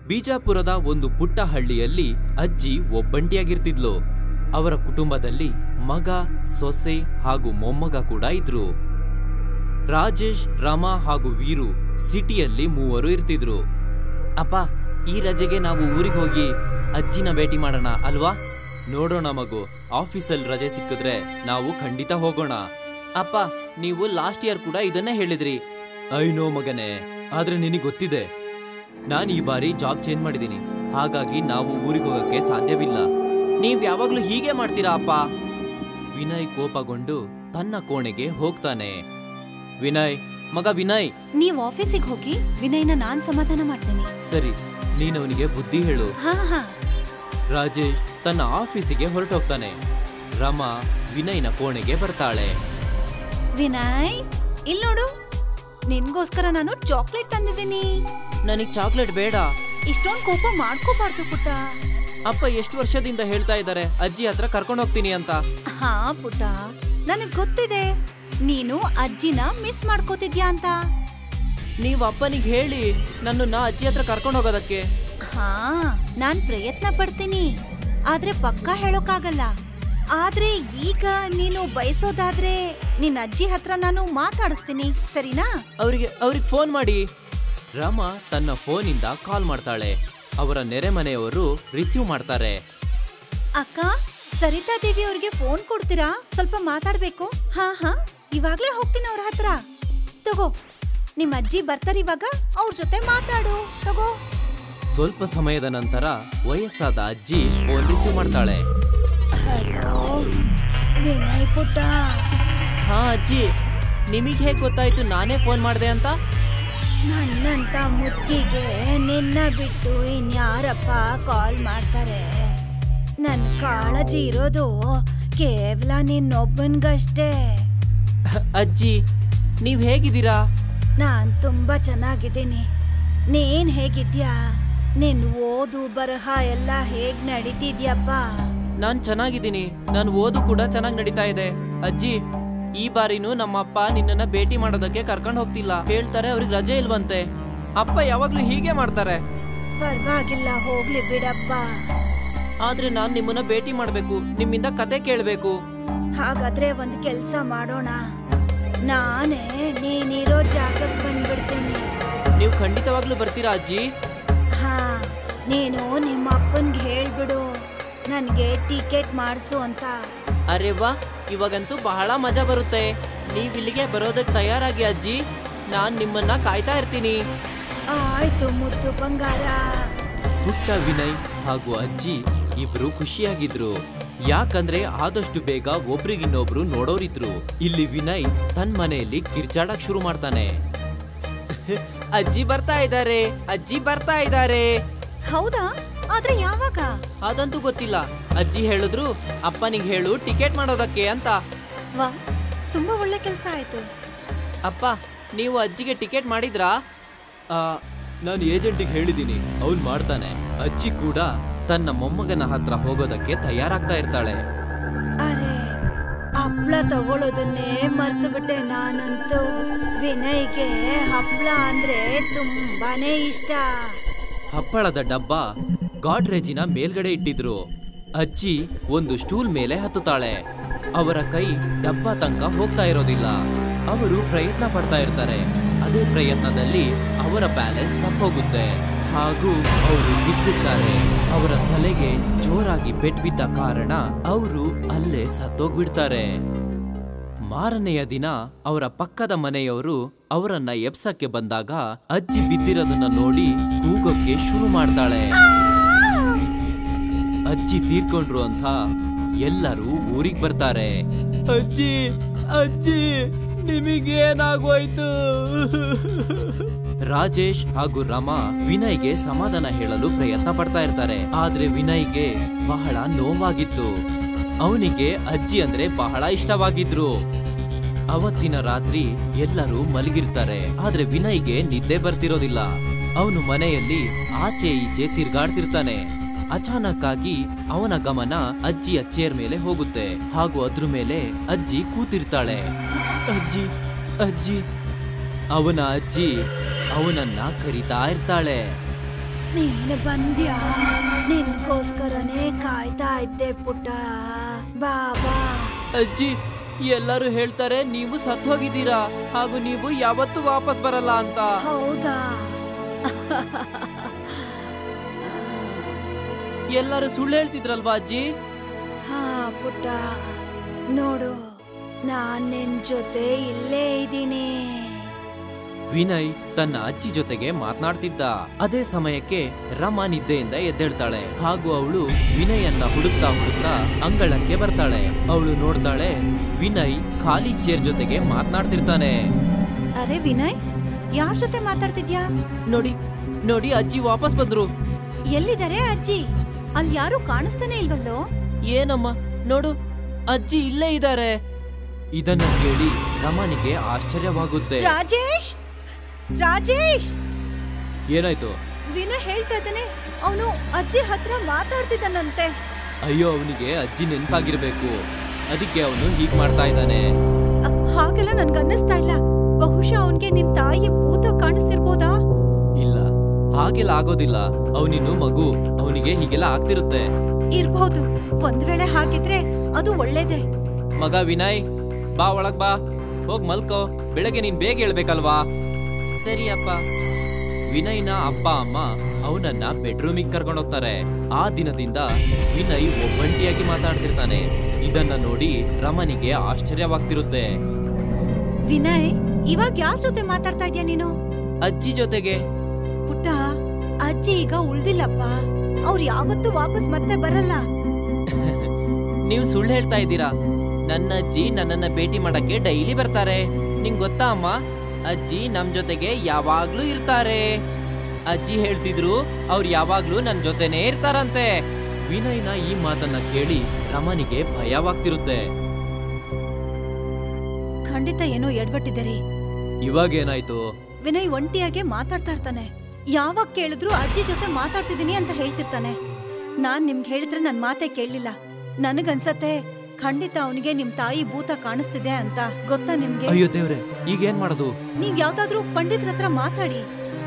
ಬಿಜಾಪುರದ ಒಂದು ಪುಟ್ಟ ಹಳ್ಳಿಯಲ್ಲಿ ಅಜ್ಜಿ ಒಬ್ಬಂಟಿಯಾಗಿರ್ತಿದ್ಲು ಅವರ ಕುಟುಂಬದಲ್ಲಿ ಮಗ ಸೊಸೆ ಹಾಗೂ ಮೊಮ್ಮಗ ಕೂಡ ಇದ್ರು ರಾಜೇಶ್ ರಮಾ ಹಾಗೂ ವೀರು ಸಿಟಿಯಲ್ಲಿ ಮೂವರು ಇರ್ತಿದ್ರು ಅಪ್ಪ ಈ ರಜೆಗೆ ನಾವು ಊರಿಗೆ ಹೋಗಿ ಅಜ್ಜಿನ ಭೇಟಿ ಮಾಡೋಣ ಅಲ್ವಾ ನೋಡೋಣ ಮಗು ಆಫೀಸಲ್ಲಿ ರಜೆ ಸಿಕ್ಕಿದ್ರೆ ನಾವು ಖಂಡಿತ ಹೋಗೋಣ ಅಪ್ಪ ನೀವು ಲಾಸ್ಟ್ ಇಯರ್ ಕೂಡ ಇದನ್ನೇ ಹೇಳಿದ್ರಿ ಐನೋ ಮಗನೇ ಆದ್ರೆ ನಿನಗೆ ಗೊತ್ತಿದೆ ನಾನು ಈ ಬಾರಿ ಜಾಬ್ ಚೇಂಜ್ ಮಾಡಿದ್ದೀನಿ ಹಾಗಾಗಿ ನಾವು ಊರಿಗೆ ಹೋಗಕ್ಕೆ ಸಾಧ್ಯವಿಲ್ಲ ನೀವ್ ಯಾವಾಗ್ಲೂ ಹೀಗೆ ಮಾಡ್ತೀರಾ ಅಪ್ಪ ವಿನಯ್ ಕೋಪಗೊಂಡು ತನ್ನ ಕೋಣೆಗೆ ಹೋಗ್ತಾನೆ ವಿನಯ್ ಮಗ ವಿನಯ್ ನೀವ್ ಆಫೀಸಿಗೆ ಹೋಗಿ ವಿನಯ್ನ ನಾನ್ ಸಮಾಧಾನ ಮಾಡ್ತೇನೆ ಸರಿ ನೀನವನಿಗೆ ಬುದ್ಧಿ ಹೇಳು ಹಾ ಹಾ ರಾಜೇಶ್ ತನ್ನ ಆಫೀಸಿಗೆ ಹೊರಟೋಗ್ತಾನೆ ರಮಾ ವಿನಯ್ನ ಕೋಣೆಗೆ ಬರ್ತಾಳೆ ವಿನಯ್ ಇಲ್ ನೋಡು ನಿನ್ಗೋಸ್ಕರ ನಾನು ಚಾಕ್ಲೇಟ್ ತಂದಿದ್ದೀನಿ ನನಗ್ ಚಾಕ್ಲೇಟ್ ಬೇಡ ಇಷ್ಟೊಂದ್ ಕೋಪ ಮಾಡ್ಕೋಬಾರ್ದು ಪುಟ್ಟ ಅಪ್ಪ ಎಷ್ಟು ವರ್ಷದಿಂದ ಹೇಳ್ತಾ ಇದ್ದಾರೆ ಅಜ್ಜಿ ಹತ್ರ ಕರ್ಕೊಂಡು ಹೋಗ್ತೀನಿ ಅಂತ ಹಾ ಪುಟ್ಟ ನನಗ್ ಗೊತ್ತಿದೆ ನೀನು ಅಜ್ಜಿನ ಮಿಸ್ ಮಾಡ್ಕೋತಿದ್ಯಾ ಅಂತ ನೀವ್ ಅಪ್ಪನಿಗೆ ಹೇಳಿ ನನ್ನನ್ನ ಅಜ್ಜಿ ಹತ್ರ ಕರ್ಕೊಂಡು ಹೋಗೋದಕ್ಕೆ ಹಾ ನಾನ್ ಪ್ರಯತ್ನ ಪಡ್ತೀನಿ ಆದ್ರೆ ಪಕ್ಕ ಹೇಳೋಕ್ಕಾಗಲ್ಲ ಆದ್ರೆ ಈಗ ನೀನು ಬಯಸೋದಾದ್ರೆ ನಿನ್ ಅಜ್ಜಿ ಹತ್ರ ನಾನು ಮಾತಾಡಿಸ್ತೀನಿ ಸರಿನಾ ಅವರಿಗೆ ಅವ್ರಿಗೆ ಫೋನ್ ಮಾಡಿ ರಮಾ ತನ್ನ ಫೋನಿಂದ ಕಾಲ್ ಮಾಡ್ತಾಳೆ ಅವರ ನೆರೆಮನೆಯವರು ರಿಸೀವ್ ಮಾಡ್ತಾರೆ ಅಕ್ಕ ಸರಿತಾ ದೇವಿ ಅವ್ರಿಗೆ ಫೋನ್ ಕೊಡ್ತೀರಾ ಸ್ವಲ್ಪ ಮಾತಾಡ್ಬೇಕು ಹಾ ಹಾ ಇವಾಗ್ಲೇ ಹೋಗ್ತೀನಿ ಅವ್ರ ಹತ್ರ ತಗೋ ನಿಮ್ ಅಜ್ಜಿ ಬರ್ತಾರೆ ಇವಾಗ ಅವ್ರ ಜೊತೆ ಮಾತಾಡು ತಗೋ ಸ್ವಲ್ಪ ಸಮಯದ ನಂತರ ವಯಸ್ಸಾದ ಅಜ್ಜಿ ಫೋನ್ ರಿಸೀವ್ ಮಾಡ್ತಾಳೆ ಹಲೋ ವಿನಯ್ ಪುಟ್ಟ ಹಾ ಅಜ್ಜಿ ನಿಮಗೆ ಹೇಗೆ ಗೊತ್ತಾಯ್ತು ನಾನೇ ಫೋನ್ ಮಾಡಿದೆ ಅಂತ ನನ್ನಂತ ಮುದ್ಕಿಗೆ ನಿನ್ನ ಬಿಟ್ಟು ಇನ್ಯಾರಪ್ಪ ಕಾಲ್ ಮಾಡ್ತಾರೆ ನನ್ ಕಾಳಜಿ ಇರೋದು ಕೇವಲ ನಿನ್ನೊಬ್ಬನ್ಗಷ್ಟೇ ಅಜ್ಜಿ ನೀವ್ ಹೇಗಿದ್ದೀರಾ ನಾನ್ ತುಂಬಾ ಚೆನ್ನಾಗಿದ್ದೀನಿ ನೀನ್ ಹೇಗಿದ್ಯಾ ನಿನ್ ಓದು ಬರಹ ಎಲ್ಲ ಹೇಗ್ ನಡೀತಿದ್ಯಪ್ಪ ನಾನ್ ಚೆನ್ನಾಗಿದ್ದೀನಿ ನನ್ ಓದು ಕೂಡ ಚೆನ್ನಾಗಿ ನಡೀತಾ ಇದೆ ಅಜ್ಜಿ ಈ ಬಾರಿನೂ ನಮ್ಮಪ್ಪ ನಿನ್ನನ್ನ ಭೇಟಿ ಮಾಡೋದಕ್ಕೆ ಕರ್ಕೊಂಡು ಹೋಗ್ತಿಲ್ಲ ಹೇಳ್ತಾರೆ ಅವ್ರಿಗೆ ರಜೆ ಇಲ್ವಂತೆ ಅಪ್ಪ ಯಾವಾಗ್ಲೂ ಹೀಗೆ ಮಾಡ್ತಾರೆ ಪರವಾಗಿಲ್ಲ ಹೋಗ್ಲಿ ಬಿಡಪ್ಪ ಆದ್ರೆ ನಾನ್ ನಿಮ್ಮನ್ನ ಭೇಟಿ ಮಾಡ್ಬೇಕು ನಿಮ್ಮಿಂದ ಕತೆ ಕೇಳ್ಬೇಕು ಹಾಗಾದ್ರೆ ಒಂದ್ ಕೆಲ್ಸ ಮಾಡೋಣ ನಾನೇ ನೀನಿರೋ ಜಾಗಕ್ಕೆ ಬಂದ್ಬಿಡ್ತೀನಿ ನೀವು ಖಂಡಿತವಾಗ್ಲೂ ಬರ್ತೀರಾ ಅಜ್ಜಿ ಹಾ ನೀನು ನಿಮ್ಮ ಅಪ್ಪನ್ಗೆ ಹೇಳ್ಬಿಡು ನನ್ಗೆ ಟಿಕೆಟ್ ಮಾಡಿಸು ಅಂತ ಅರೆ ವಾ ಇವಾಗಂತೂ ಬಹಳ ಮಜಾ ಬರುತ್ತೆ ನೀವ್ ಇಲ್ಲಿಗೆ ಬರೋದಕ್ಕೆ ತಯಾರಾಗಿ ಅಜ್ಜಿ ನಾನ್ ನಿಮ್ಮನ್ನ ಕಾಯ್ತಾ ಇರ್ತೀನಿ ಆಯ್ತು ಮುದ್ದು ಬಂಗಾರ ಪುಟ್ಟ ವಿನಯ್ ಹಾಗೂ ಅಜ್ಜಿ ಇಬ್ರು ಖುಷಿಯಾಗಿದ್ರು ಯಾಕಂದ್ರೆ ಆದಷ್ಟು ಬೇಗ ಒಬ್ರಿಗಿನ್ನೊಬ್ರು ನೋಡೋರಿದ್ರು ಇಲ್ಲಿ ವಿನಯ್ ತನ್ ಮನೆಯಲ್ಲಿ ಕಿರ್ಚಾಡಕ್ ಶುರು ಮಾಡ್ತಾನೆ ಅಜ್ಜಿ ಬರ್ತಾ ಇದ್ದಾರೆ ಅಜ್ಜಿ ಬರ್ತಾ ಇದ್ದಾರೆ ಹೌದಾ ಆದ್ರೆ ಯಾವಾಗ ಅದಂತೂ ಗೊತ್ತಿಲ್ಲ ಅಜ್ಜಿ ಹೇಳಿದ್ರು ಅಪ್ಪನಿಗೆ ಹೇಳು ಟಿಕೆಟ್ ಮಾಡೋದಕ್ಕೆ ಅಂತ ವಾ ತುಂಬಾ ಒಳ್ಳೆ ಕೆಲ್ಸ ಆಯ್ತು ಅಪ್ಪ ನೀವು ಅಜ್ಜಿಗೆ ಟಿಕೆಟ್ ಮಾಡಿದ್ರಾ ನಾನು ಏಜೆಂಟಿಗೆ ಹೇಳಿದ್ದೀನಿ ಅವ್ನು ಮಾಡ್ತಾನೆ ಅಜ್ಜಿ ಕೂಡ ತನ್ನ ಮೊಮ್ಮಗನ ಹತ್ರ ಹೋಗೋದಕ್ಕೆ ತಯಾರಾಗ್ತಾ ಇರ್ತಾಳೆ ಅರೆ ಹಪ್ಳ ತಗೊಳ್ಳೋದನ್ನೇ ಮರ್ತು ಬಿಟ್ಟೆ ನಾನಂತೂ ವಿನಯ್ಗೆ ಹಪ್ಳ ಅಂದ್ರೆ ತುಂಬಾನೇ ಇಷ್ಟ ಹಪ್ಪಳದ ಡಬ್ಬ ಗಾಡ್ರೇಜಿನ ಮೇಲ್ಗಡೆ ಇಟ್ಟಿದ್ರು ಅಜ್ಜಿ ಒಂದು ಸ್ಟೂಲ್ ಮೇಲೆ ಹತ್ತುತ್ತಾಳೆ ಅವರ ಕೈ ಡಬ್ಬ ತನಕ ಹೋಗ್ತಾ ಇರೋದಿಲ್ಲ ಅವರು ಪ್ರಯತ್ನ ಪಡ್ತಾ ಇರ್ತಾರೆ ಅದೇ ಪ್ರಯತ್ನದಲ್ಲಿ ಅವರ ಬ್ಯಾಲೆನ್ಸ್ ತಪ್ಪೋಗುತ್ತೆ ಹಾಗೂ ಅವರು ಬಿದ್ದಿರ್ತಾರೆ ಅವರ ತಲೆಗೆ ಜೋರಾಗಿ ಪೆಟ್ ಬಿದ್ದ ಕಾರಣ ಅವರು ಅಲ್ಲೇ ಸತ್ತೋಗ್ಬಿಡ್ತಾರೆ ಮಾರನೆಯ ದಿನ ಅವರ ಪಕ್ಕದ ಮನೆಯವರು ಅವರನ್ನ ಎಬ್ಸಕ್ಕೆ ಬಂದಾಗ ಅಜ್ಜಿ ಬಿದ್ದಿರೋದನ್ನ ನೋಡಿ ಕೂಗೋಕ್ಕೆ ಶುರು ಮಾಡ್ತಾಳೆ ಅಜ್ಜಿ ತೀರ್ಕೊಂಡ್ರು ಅಂತ ಎಲ್ಲರೂ ಊರಿಗೆ ಬರ್ತಾರೆ ಅಜ್ಜಿ ಅಜ್ಜಿ ನಿಮಗೇನಾಗೋಯ್ತು ರಾಜೇಶ್ ಹಾಗೂ ರಮಾ ವಿನಯ್ಗೆ ಸಮಾಧಾನ ಹೇಳಲು ಪ್ರಯತ್ನ ಪಡ್ತಾ ಇರ್ತಾರೆ ಆದ್ರೆ ವಿನಯ್ಗೆ ಬಹಳ ನೋವಾಗಿತ್ತು ಅವನಿಗೆ ಅಜ್ಜಿ ಅಂದ್ರೆ ಬಹಳ ಇಷ್ಟವಾಗಿದ್ರು ಅವತ್ತಿನ ರಾತ್ರಿ ಎಲ್ಲರೂ ಮಲಗಿರ್ತಾರೆ ಆದ್ರೆ ವಿನಯ್ಗೆ ನಿದ್ದೆ ಬರ್ತಿರೋದಿಲ್ಲ ಅವನು ಮನೆಯಲ್ಲಿ ಆಚೆ ಈಚೆ ತಿರ್ಗಾಡ್ತಿರ್ತಾನೆ ಅಚಾನಕ್ ಆಗಿ ಅವನ ಗಮನ ಅಜ್ಜಿಯ ಚೇರ್ ಮೇಲೆ ಹೋಗುತ್ತೆ ಹಾಗೂ ಅದ್ರ ಮೇಲೆ ಅಜ್ಜಿ ಕೂತಿರ್ತಾಳೆ ಅಜ್ಜಿ ಅಜ್ಜಿ ಅವನ ಅಜ್ಜಿ ಅವನನ್ನ ಕರಿತಾ ಇರ್ತಾಳೆ ನೀನು ಬಂದ್ಯಾ ನಿನ್ಗೋಸ್ಕರನೇ ಕಾಯ್ತಾ ಇದ್ದೆ ಪುಟ್ಟ ಬಾಬಾ ಅಜ್ಜಿ ಎಲ್ಲರೂ ಹೇಳ್ತಾರೆ ನೀವು ಸತ್ತು ಹೋಗಿದ್ದೀರಾ ಹಾಗೂ ನೀವು ಯಾವತ್ತೂ ವಾಪಸ್ ಬರಲ್ಲ ಅಂತ ಹೌದಾ ಎಲ್ಲರೂ ಸುಳ್ಳು ಹೇಳ್ತಿದ್ರಲ್ವಾ ಅಜ್ಜಿ ಹಾ ಪುಟ್ಟ ನೋಡು ನಾನ್ ನಿನ್ ಜೊತೆ ಇಲ್ಲೇ ಇದ್ದೀನಿ ವಿನಯ್ ತನ್ನ ಅಜ್ಜಿ ಜೊತೆಗೆ ಮಾತನಾಡ್ತಿದ್ದ ಅದೇ ಸಮಯಕ್ಕೆ ರಮ ನಿದ್ದೆಯಿಂದ ಎದ್ದೇಳ್ತಾಳೆ ಹಾಗೂ ಅವಳು ವಿನಯನ್ನ ಹುಡುಕ್ತಾ ಹುಡುಕ್ತಾ ಅಂಗಳಕ್ಕೆ ಬರ್ತಾಳೆ ಅವಳು ನೋಡ್ತಾಳೆ ವಿನಯ್ ಖಾಲಿ ಚೇರ್ ಜೊತೆಗೆ ಮಾತನಾಡ್ತಿರ್ತಾನೆ ಅರೆ ವಿನಯ್ ಯಾರ್ ಜೊತೆ ಮಾತಾಡ್ತಿದ್ಯಾ ನೋಡಿ ನೋಡಿ ಅಜ್ಜಿ ವಾಪಸ್ ಬಂದ್ರು ಎಲ್ಲಿದ್ದಾರೆ ಅಜ್ಜಿ ಅಲ್ಲಿ ಯಾರು ಕಾಣಿಸ್ತಾನೆ ಇಲ್ವಲ್ಲೋ ಏನಮ್ಮ ನೋಡು ಅಜ್ಜಿ ಇಲ್ಲೇ ಇದ್ದಾರೆ ಇದನ್ನ ಕೇಳಿ ರಮನಿಗೆ ಆಶ್ಚರ್ಯವಾಗುತ್ತೆ ರಾಜೇಶ್ ರಾಜೇಶ್ ಏನಾಯ್ತು ವಿನಯ್ ಹೇಳ್ತಾ ಇದ್ದಾನೆ ಅವನು ಅಜ್ಜಿ ಹತ್ರ ಮಾತಾಡ್ತಿದ್ದಾನಂತೆ ಅಯ್ಯೋ ಅವನಿಗೆ ಅಜ್ಜಿ ನೆನ್ಪಾಗಿರ್ಬೇಕು ಅದಕ್ಕೆ ಅವನು ಹೀಗ್ ಮಾಡ್ತಾ ಇದ್ದಾನೆ ಅ, ಹಾಗೆಲ್ಲ ನನ್ಗೆ ಅನ್ನಿಸ್ತಾ ಇಲ್ಲ ಬಹುಶಃ ಅವನ್ಗೆ ನಿನ್ ತಾಯಿ ಭೂತ ಕಾಣಿಸ್ತಿರ್ಬೋದಾ ಇಲ್ಲ ಹಾಗೆಲ್ಲ ಆಗೋದಿಲ್ಲ ಅವನಿನ್ನು ಮಗು ಅವನಿಗೆ ಹೀಗೆಲ್ಲ ಆಗ್ತಿರುತ್ತೆ ಇರ್ಬಹುದು ಒಂದ್ ವೇಳೆ ಹಾಗಿದ್ರೆ ಅದು ಒಳ್ಳೇದೇ ಮಗ ವಿನಯ್ ಬಾ ಒಳಗ್ ಬಾ ಹೋಗ್ ಮಲ್ಕೋ ಬೆಳಗ್ಗೆ ನೀನ್ ಬೇಗ ಹೇಳ್ಬೇಕಲ್ವಾ ಸರಿ ಅಪ್ಪ ವಿನಯ್ನ ಅಪ್ಪ ಅಮ್ಮ ಅವನನ್ನ ಬೆಡ್ರೂಮಿಗೆ ಕರ್ಕೊಂಡೋಗ್ತಾರೆ ಆ ದಿನದಿಂದ ವಿನಯ್ ಒಬ್ಬಂಟಿಯಾಗಿ ಮಾತಾಡ್ತಿರ್ತಾನೆ ಇದನ್ನ ನೋಡಿ ರಮನಿಗೆ ಆಶ್ಚರ್ಯವಾಗ್ತಿರುತ್ತೆ ವಿನಯ್ ಇವಾಗ ಯಾರ್ ಜೊತೆ ಮಾತಾಡ್ತಾ ಇದ್ಯಾ ನೀನು ಅಜ್ಜಿ ಜೊತೆಗೆ ಪುಟ್ಟ ಅಜ್ಜಿ ಈಗ ಉಳ್ದಿಲ್ಲಪ್ಪ ಅವ್ರು ಯಾವತ್ತೂ ವಾಪಸ್ ಮತ್ತೆ ಬರಲ್ಲ ನೀವು ಸುಳ್ಳು ಹೇಳ್ತಾ ಇದ್ದೀರಾ ನನ್ನ ಅಜ್ಜಿ ನನ್ನನ್ನ ಭೇಟಿ ಮಾಡಕ್ಕೆ ಡೈಲಿ ಬರ್ತಾರೆ ನಿಂಗ್ ಗೊತ್ತಾ ಅಮ್ಮ ಅಜ್ಜಿ ನಮ್ ಜೊತೆಗೆ ಯಾವಾಗ್ಲೂ ಇರ್ತಾರೆ ಅಜ್ಜಿ ಹೇಳ್ತಿದ್ರು ಅವ್ರು ಯಾವಾಗ್ಲೂ ನನ್ ಜೊತೆನೇ ಇರ್ತಾರಂತೆ ವಿನಯ್ನ ಈ ಮಾತನ್ನ ಕೇಳಿ ರಮನಿಗೆ ಭಯವಾಗ್ತಿರುತ್ತೆ ಖಂಡಿತ ಏನೋ ಎಡ್ವಟ್ಟಿದೆ ಇವಾಗ ಏನಾಯ್ತು ವಿನಯ್ ಒಂಟಿಯಾಗೆ ಮಾತಾಡ್ತಾ ಇರ್ತಾನೆ ಯಾವಾಗ ಕೇಳಿದ್ರು ಅಜ್ಜಿ ಜೊತೆ ಮಾತಾಡ್ತಿದ್ದೀನಿ ಅಂತ ಹೇಳ್ತಿರ್ತಾನೆ ನಾನ್ ನಿಮ್ಗೆ ಹೇಳಿದ್ರೆ ನನ್ ಮಾತೇ ಕೇಳಲಿಲ್ಲ ನನಗನ್ಸತ್ತೆ ಖಂಡಿತ ಅವನಿಗೆ ನಿಮ್ ತಾಯಿ ಭೂತ ಕಾಣಿಸ್ತಿದೆ ಅಂತ ಗೊತ್ತಾ ನಿಮ್ಗೆ ಅಯ್ಯೋ ದೇವ್ರೆ ಈಗ ಏನ್ ಮಾಡೋದು ನೀವ್ ಯಾವ್ದಾದ್ರೂ ಪಂಡಿತರ ಹತ್ರ ಮಾತಾಡಿ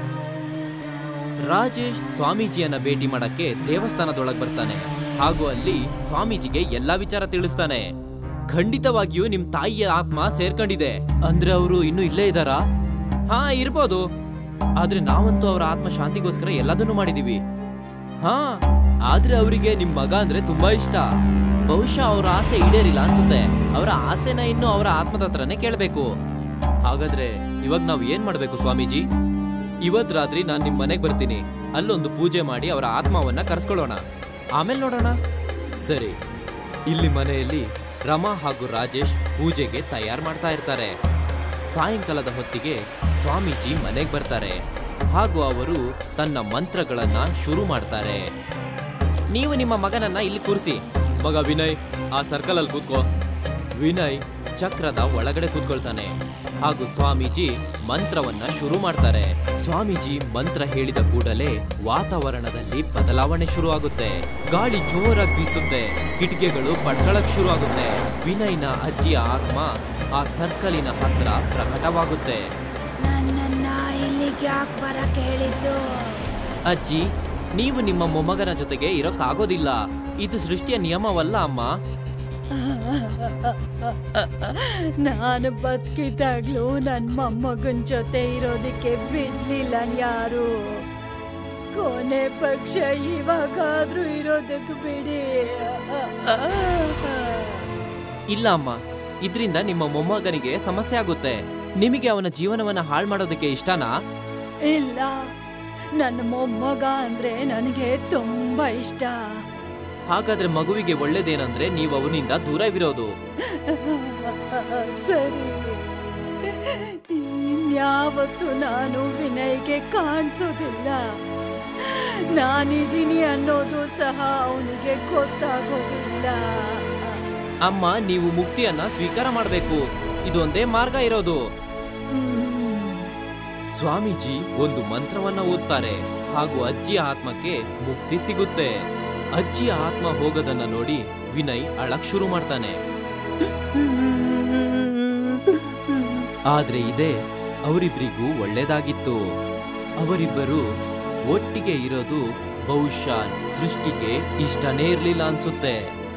ರಾಜೇಶ್ ಸ್ವಾಮೀಜಿಯನ್ನ ಭೇಟಿ ಮಾಡಕ್ಕೆ ದೇವಸ್ಥಾನದೊಳಗ್ ಬರ್ತಾನೆ ಹಾಗೂ ಅಲ್ಲಿ ಸ್ವಾಮೀಜಿಗೆ ಎಲ್ಲಾ ವಿಚಾರ ತಿಳಿಸ್ತಾನೆ ಖಂಡಿತವಾಗಿಯೂ ನಿಮ್ ತಾಯಿಯ ಆತ್ಮ ಸೇರ್ಕೊಂಡಿದೆ ಅಂದ್ರೆ ಅವರು ಇನ್ನೂ ಇಲ್ಲೇ ಇದ್ದಾರಾ ಹಾ ಇರ್ಬೋದು ಆದ್ರೆ ನಾವಂತೂ ಅವರ ಆತ್ಮ ಶಾಂತಿಗೋಸ್ಕರ ಎಲ್ಲದನ್ನೂ ಮಾಡಿದೀವಿ ಹಾ ಆದ್ರೆ ಅವರಿಗೆ ನಿಮ್ ಮಗ ಅಂದ್ರೆ ತುಂಬಾ ಇಷ್ಟ ಬಹುಶಃ ಅವರ ಆಸೆ ಈಡೇರಿಲ್ಲ ಅನ್ಸುತ್ತೆ ಅವರ ಆಸೆನ ಇನ್ನು ಅವರ ಆತ್ಮದ ಹತ್ರನೇ ಕೇಳ್ಬೇಕು ಹಾಗಾದ್ರೆ ಇವಾಗ ನಾವ್ ಏನ್ ಮಾಡ್ಬೇಕು ಸ್ವಾಮೀಜಿ ಇವತ್ ರಾತ್ರಿ ನಾನ್ ನಿಮ್ ಮನೆಗ್ ಬರ್ತೀನಿ ಅಲ್ಲೊಂದು ಪೂಜೆ ಮಾಡಿ ಅವರ ಆತ್ಮವನ್ನ ಕರ್ಸ್ಕೊಳ್ಳೋಣ ಆಮೇಲೆ ನೋಡೋಣ ಸರಿ ಇಲ್ಲಿ ಮನೆಯಲ್ಲಿ ರಮಾ ಹಾಗೂ ರಾಜೇಶ್ ಪೂಜೆಗೆ ತಯಾರ್ ಮಾಡ್ತಾ ಇರ್ತಾರೆ ಸಾಯಂಕಾಲದ ಹೊತ್ತಿಗೆ ಸ್ವಾಮೀಜಿ ಮನೆಗ್ ಬರ್ತಾರೆ ಹಾಗೂ ಅವರು ತನ್ನ ಮಂತ್ರಗಳನ್ನ ಶುರು ಮಾಡ್ತಾರೆ ನೀವು ನಿಮ್ಮ ಮಗನನ್ನ ಇಲ್ಲಿ ಕೂರಿಸಿ ಮಗ ವಿನಯ್ ಆ ಸರ್ಕಲ್ ಅಲ್ಲಿ ಕೂತ್ಕೋ ವಿನಯ್ ಚಕ್ರದ ಒಳಗಡೆ ಕೂತ್ಕೊಳ್ತಾನೆ ಹಾಗೂ ಸ್ವಾಮೀಜಿ ಮಂತ್ರವನ್ನ ಶುರು ಮಾಡ್ತಾರೆ ಸ್ವಾಮೀಜಿ ಮಂತ್ರ ಹೇಳಿದ ಕೂಡಲೇ ವಾತಾವರಣದಲ್ಲಿ ಬದಲಾವಣೆ ಶುರು ಆಗುತ್ತೆ ಗಾಳಿ ಜೋರಾಗಿ ಬೀಸುತ್ತೆ ಕಿಟಕಿಗಳು ಪಡ್ಗಳಕ್ ಶುರು ಆಗುತ್ತೆ ವಿನಯ್ನ ಅಜ್ಜಿಯ ಆತ್ಮ ಆ ಸರ್ಕಲಿನ ಹತ್ರ ಪ್ರಕಟವಾಗುತ್ತೆ ನನ್ನನ್ನ ಇಲ್ಲಿಗೆ ಯಾಕೆ ಬರಕ್ ಹೇಳಿದ್ದು ಅಜ್ಜಿ ನೀವು ನಿಮ್ಮ ಮೊಮ್ಮಗನ ಜೊತೆಗೆ ಇರೋಕ್ಕಾಗೋದಿಲ್ಲ ಇದು ಸೃಷ್ಟಿಯ ನಿಯಮವಲ್ಲ ಅಮ್ಮ ನಾನು ಬದುಕಿದಾಗ್ಲೂ ನನ್ನ ಮೊಮ್ಮಗನ್ ಜೊತೆ ಇರೋದಕ್ಕೆ ಬಿಡ್ಲಿಲ್ಲ ಯಾರು ಕೊನೆ ಪಕ್ಷ ಇವಾಗಾದ್ರೂ ಇರೋದಕ್ಕೆ ಬಿಡಿ ಇಲ್ಲ ಅಮ್ಮ ಇದರಿಂದ ನಿಮ್ಮ ಮೊಮ್ಮಗನಿಗೆ ಸಮಸ್ಯೆ ಆಗುತ್ತೆ ನಿಮಗೆ ಅವನ ಜೀವನವನ್ನ ಹಾಳು ಮಾಡೋದಕ್ಕೆ ಇಷ್ಟನಾ ಇಲ್ಲ ನನ್ನ ಮೊಮ್ಮಗ ಅಂದ್ರೆ ನನಗೆ ತುಂಬಾ ಇಷ್ಟ ಹಾಗಾದ್ರೆ ಮಗುವಿಗೆ ಒಳ್ಳೇದೇನಂದ್ರೆ ನೀವು ಅವನಿಂದ ದೂರವಿರೋದು ಸರಿ ಇನ್ಯಾವತ್ತು ನಾನು ವಿನಯ್ಗೆ ಕಾಣಿಸೋದಿಲ್ಲ ನಾನಿದ್ದೀನಿ ಅನ್ನೋದು ಸಹ ಅವನಿಗೆ ಗೊತ್ತಾಗೋದಿಲ್ಲ ಅಮ್ಮ ನೀವು ಮುಕ್ತಿಯನ್ನ ಸ್ವೀಕಾರ ಮಾಡಬೇಕು ಇದೊಂದೇ ಮಾರ್ಗ ಇರೋದು ಹ್ಮ್. ಸ್ವಾಮೀಜಿ ಒಂದು ಮಂತ್ರವನ್ನ ಓದ್ತಾರೆ ಹಾಗೂ ಅಜ್ಜಿಯ ಆತ್ಮಕ್ಕೆ ಮುಕ್ತಿ ಸಿಗುತ್ತೆ ಅಜ್ಜಿಯ ಆತ್ಮ ಹೋಗೋದನ್ನ ನೋಡಿ ವಿನಯ್ ಅಳಕ್ ಶುರು ಮಾಡ್ತಾನೆ ಆದ್ರೆ ಇದೇ ಅವರಿಬ್ರಿಗೂ ಒಳ್ಳೇದಾಗಿತ್ತು ಅವರಿಬ್ಬರು ಒಟ್ಟಿಗೆ ಇರೋದು ಬಹುಶಃ ಸೃಷ್ಟಿಗೆ ಇಷ್ಟನೇ ಇರ್ಲಿಲ್ಲ ಅನ್ಸುತ್ತೆ